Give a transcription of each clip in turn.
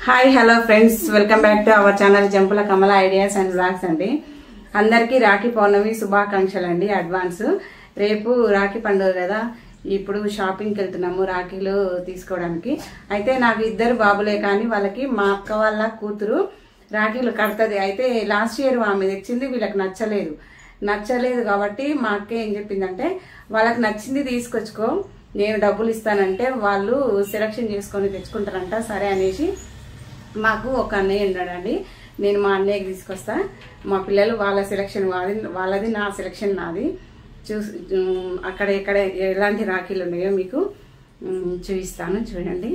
Hi hello friends welcome back to our channel Jampula Kamala ideas and blogs అండి అందరికీ రాఖీ పౌర్ణమి శుభాకాంక్షలు అండి అడ్వాన్స్ రేపు రాఖీ పండుగ కదా ఇప్పుడు షాపింగ్కి వెళ్తున్నాము రాఖీలు తీసుకోవడానికి అయితే నాకు ఇద్దరు బాబులే కానీ వాళ్ళకి మా అక్క వాళ్ళ కూతురు రాఖీలు కడుతుంది అయితే లాస్ట్ ఇయర్ ఆమె తెచ్చింది వీళ్ళకి నచ్చలేదు నచ్చలేదు కాబట్టి మా అక్క ఏం చెప్పిందంటే వాళ్ళకి నచ్చింది తీసుకొచ్చుకో నేను డబ్బులు ఇస్తానంటే వాళ్ళు సెలక్షన్ చేసుకొని తెచ్చుకుంటారంట సరే అనేసి మాకు ఒక అన్నయ్య ఉన్నాడండి నేను మా అన్నయ్యకి తీసుకొస్తా మా పిల్లలు వాళ్ళ సెలక్షన్ వాళ్ళది వాళ్ళది నా సెలక్షన్ నాది చూసి ఉమ్, అక్కడ ఎక్కడ ఎలాంటి రాఖీలు ఉన్నాయో మీకు ఉమ్, చూపిస్తాను చూడండి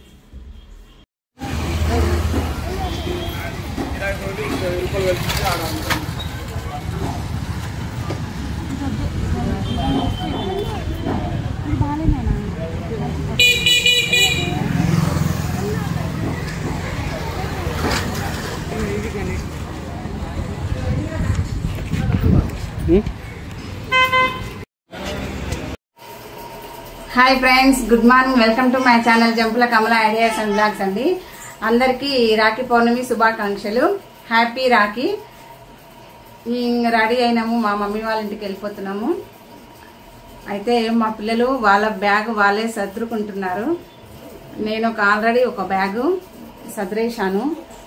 hi friends good morning welcome to my channel Jampula Kamala ideas and blogs అండి అందరికీ రాఖీ పౌర్ణమి శుభాకాంక్షలు హ్యాపీ రాఖీ ఇంక రెడీ అయినాము మా మమ్మీ వాళ్ళ ఇంటికి వెళ్ళిపోతున్నాము అయితే మా పిల్లలు వాళ్ళ బ్యాగ్ వాళ్ళే సర్దుకుంటున్నారు నేను ఒక ఆల్రెడీ ఒక బ్యాగు సదిరేశాను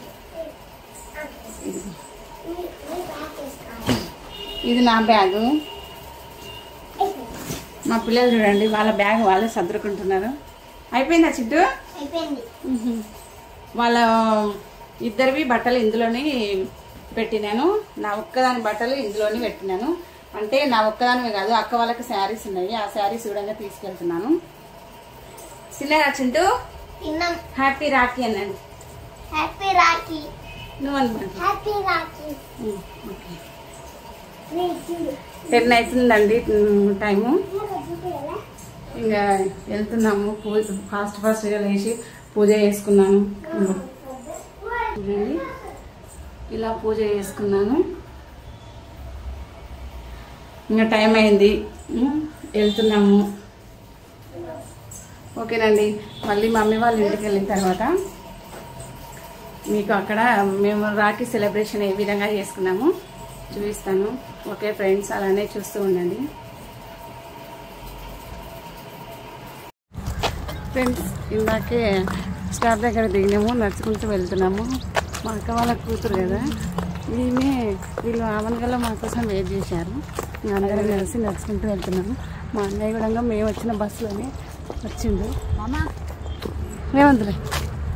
ఇది నా బ్యాగు మా పిల్లలు చూడండి వాళ్ళ బ్యాగ్ వాళ్ళే సర్దుకుంటున్నారు అయిపోయిందా చిట్టు అయిపోయింది మ్మ్. వాళ్ళ ఇద్దరివి బట్టలు ఇందులోని పెట్టినాను నా ఒక్కదాని బట్టలు ఇందులోని పెట్టినాను అంటే నా ఒక్కదానివి కాదు అక్క వాళ్ళకి శారీస్ ఉన్నాయి ఆ శారీస్ కూడా తీసుకెళ్తున్నాను చిన్నగా చింటూ తిన్నాం హ్యాపీ రాఖీ అనండి హ్యాపీ రాఖీ నువ్వు అనుకోండి హ్యాపీ రాఖీ ఓకే నేను చూడు టెన్ అవుతుందండి మ్, టైము ఇంకా వెళ్తున్నాము పూజ ఫాస్ట్ ఫాస్ట్గా లేచి పూజ చేసుకున్నాను ఇంగో. చూడండి ఇలా పూజ చేసుకున్నాను ఇంకా టైం అయింది మ్, వెళ్తున్నాము ఓకేనండి మళ్ళీ మమ్మీ వాళ్ళ ఇంటికి వెళ్ళిన తర్వాత మీకు అక్కడ మేము రాఖీ సెలబ్రేషన్ ఏ విధంగా చేసుకున్నాము చూపిస్తాను ఓకే ఫ్రెండ్స్ అలానే చూస్తూ ఉండండి ఫ్రెండ్స్ ఇందాకే స్టాప్ దగ్గర దిగినాము నడుచుకుంటూ వెళ్తున్నాము మా అక్క వాళ్ళ కూతురు కదా ఈమె వీళ్ళు ఆవనగల్లో మా కోసం వెయిట్ చేశారు ఇంకా అందరం కలిసి నడుచుకుంటూ వెళ్తున్నాము మా అన్నయ్య కూడా మేము వచ్చిన బస్సులోనే వచ్చిండు ఏమంతులే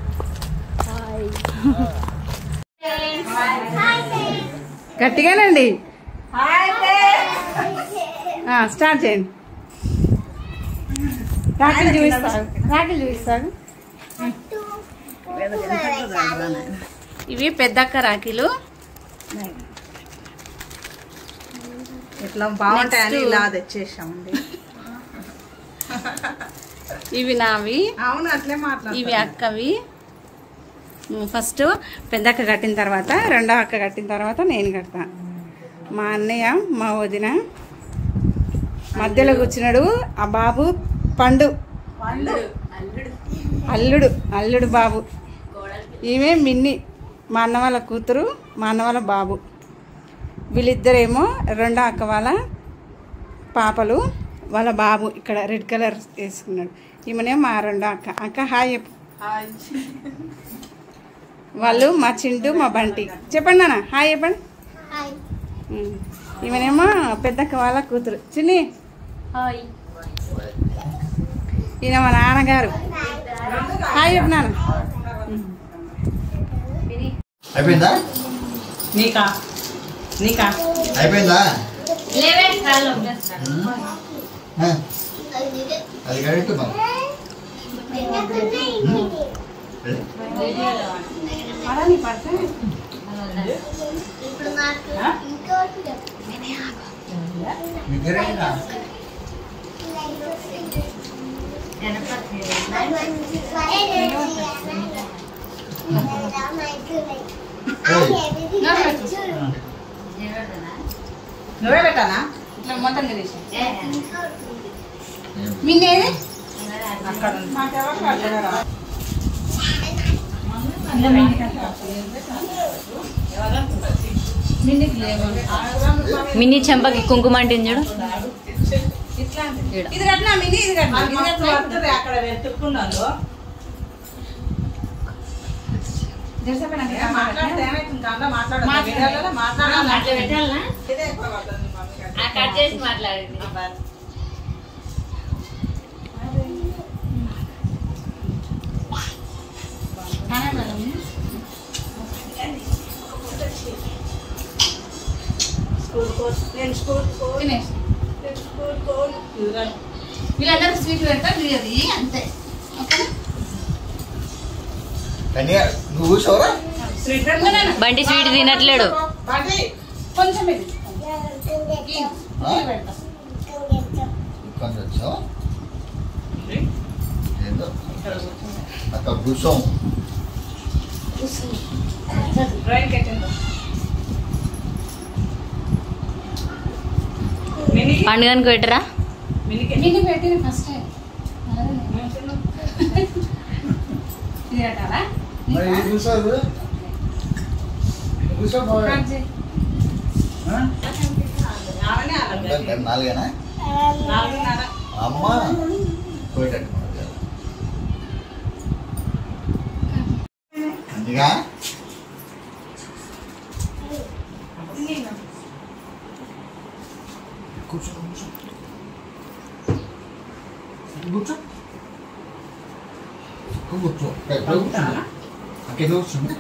గట్టిగానండి ఆ, స్టార్ట్ చేయండి రాఖీలు చూపిస్తాను రాఖీలు చూపిస్తాను ఇవి పెద్దక్క రాఖీలు ఇట్లా బాగుంటాయని Next. ఇలా తెచ్చేసామండి ఇవి నావి అవును అట్లే ఇవి మాట్లాడుతుంది అక్కవి ఫస్ట్ పెద్దక్క కట్టిన తర్వాత రెండో అక్క కట్టిన తర్వాత నేను కడతా మా అన్నయ్య మా వదిన మధ్యలో కూర్చున్నాడు ఆ బాబు పండు అల్లుడు అల్లుడు బాబు ఈమె మిన్ని మా అన్న వాళ్ళ కూతురు మా అన్న వాళ్ళ బాబు వీళ్ళిద్దరేమో రెండో అక్క వాళ్ళ పాపలు వాళ్ళ బాబు ఇక్కడ రెడ్ కలర్ వేసుకున్నాడు ఈమెనే మా రెండో అక్క అక్క హాయ్ చెప్పు వాళ్ళు మా చింటూ మా బంటి చెప్పండి నాన్న హాయ్ చెప్పండి హాయ్ ఉమ్. ఈమెనేమో పెద్దక్క వాళ్ళ కూతురు చిన్ని హాయ్ ఈయన మా నాన్నగారు హాయ్ చెప్పు నాన్న అయిపోయిందా నీకా నీకా అయిపోయిందా లెవెన్ కాలం ఆ, అది కరెక్ట్ బాబు అడని పడితే ఇప్పుడు నాకు ఇంకోటి చెప్పు. మీకేనా నువ్వే పెట్టానా ఇట్లా మొత్తం తినేసి మిన్నేది అక్కడ ఉంది. మాకెవరు కట్టలేరా? మినీ చెంపకి కుంకుమ అంటుంది చూడు ఈడ. ఇది కట్టినా మినీ ఇది కట్టినా ఇది మస్తు కట్టినా వస్తుంది అక్కడ వెతుక్కున్నాను మాట్లాడితే ఏమైతుంది కాదా మాట్లాడదు వీడియోలలో మాట్లాడాలి అట్లా పెట్టాలనా ఇదే ఎక్కువ పడుతుంది మమ్మీ గారికి. ఆ కట్ చేసి మాట్లాడింది ఆ బస్. స్కూల్ కోర్స్ నేను స్కూల్ కోర్స్ నేను స్కూల్ కోర్స్ చూడండి వీళ్ళందరికీ స్వీట్ పెడతా మీరు అది అంతే కానీ నువ్వు చూసావరా స్వీట్ పెడతాను బంటి స్వీట్ తినట్లేడు బండి కొంచెం ఇది ఆ? ఇక్కడ వచ్చావా ఏందో అక్కడ కూర్చోం డ్రాయింగ్ కట్టింది మినీ పండుగనికి పెట్టరా మినీకి మినీ పెట్టిన ఫస్ట్ ఇది కట్టాలా మరి ఇది చూసావు కూర్చో కట్ చేయి. ఆమెనే అలాగే నాలుగేనా నాలుగున్నర అమ్మ పోయేటట్టు మనకు. అందుగా కూర్చో కూర్చో కూర్చో కూర్చో ఎక్కడ కూర్చో అక్కడ కూర్చోండి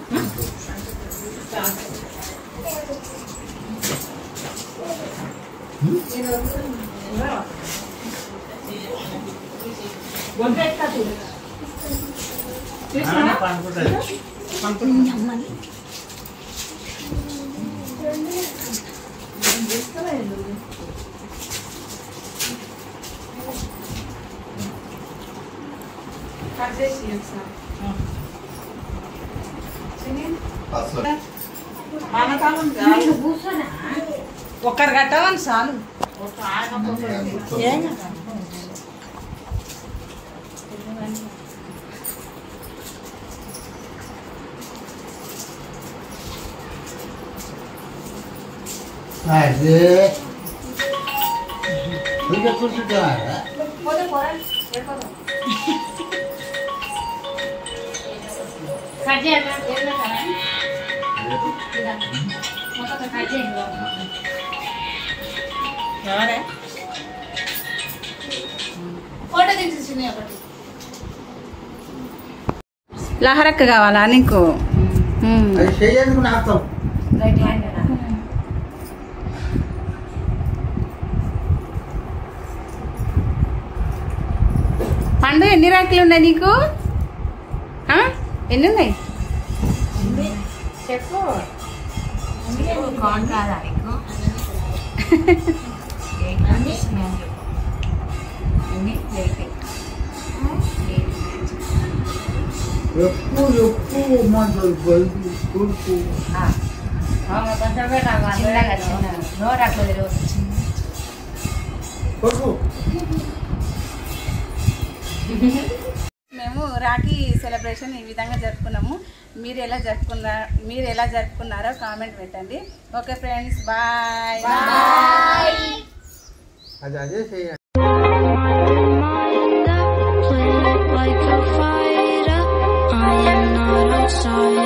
కట్ చేసి ఒకసారి అసలు పానకాలం చాలు ఒక్కరు కట్టవని చాలు ఏం కాదు. అదే ఇంకా కూర్చుంటారా కట్ చేయాలా ఏం పెట్టాలా ఇదా. మొత్తం కట్ చేయండి ఎవరే ఫోటో తీసేసింది ఒకటి లహరక్క కావాలా నీకు మ్మ్. అది చేయందుకు నాకు రైట్ హ్యాండ్ పండు ఎన్ని రాఖీలు ఉన్నాయి నీకు ఆ? ఎన్ని ఉన్నాయి చెప్పు కాన్ కాదా నీకు ఎప్పుడు ఎప్పుడు మాటలు బయలు కొడుకు కొంచెం పెట్టాలి చిన్నగా చిన్నగా నోరు అట్లా తెలియదు కొడుకు మేము రాఖీ సెలబ్రేషన్ ఈ విధంగా జరుపుకున్నాము మీరు ఎలా జరుపుకున్నా మీరు ఎలా జరుపుకున్నారో కామెంట్ పెట్టండి ఓకే ఫ్రెండ్స్ బాయ్ అది అదే చేయాలి Play it like a fighter. I am not outside.